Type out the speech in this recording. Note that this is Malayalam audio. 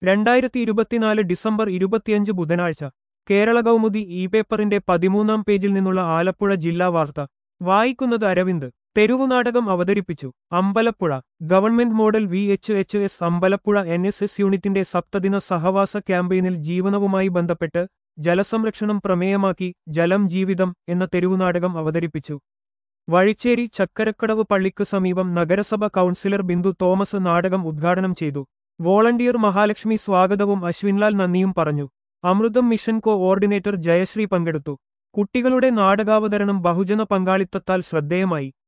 രണ്ടായിരത്തി ഇരുപത്തിനാല് ഡിസംബർ ഇരുപത്തിയഞ്ച് ബുധനാഴ്ച കേരള കൗമുദി ഇ പേപ്പറിന്റെ പതിമൂന്നാം പേജിൽ നിന്നുള്ള ആലപ്പുഴ ജില്ലാ വാർത്ത വായിക്കുന്നത് അരവിന്ദ് തെരുവുനാടകം അവതരിപ്പിച്ചു Ambalappuzha government model V H H S Ambalappuzha N S S യൂണിറ്റിന്റെ സപ്തദിന സഹവാസ ക്യാമ്പയിനിൽ ജീവനവുമായി ബന്ധപ്പെട്ട് ജലസംരക്ഷണം പ്രമേയമാക്കി ജലം ജീവിതം എന്ന തെരുവുനാടകം അവതരിപ്പിച്ചു വഴിച്ചേരി ചക്കരക്കടവ് പള്ളിക്ക് സമീപം നഗരസഭ കൗൺസിലർ ബിന്ദു തോമസ് നാടകം ഉദ്ഘാടനം ചെയ്തു വോളണ്ടിയർ മഹാലക്ഷ്മി സ്വാഗതവും അശ്വിൻലാൽ നന്ദിയും പറഞ്ഞു Amritham mission coordinator Jayasree പങ്കെടുത്തു കുട്ടികളുടെ നാടകാവതരണം ബഹുജന പങ്കാളിത്തത്താൽ ശ്രദ്ധേയമായി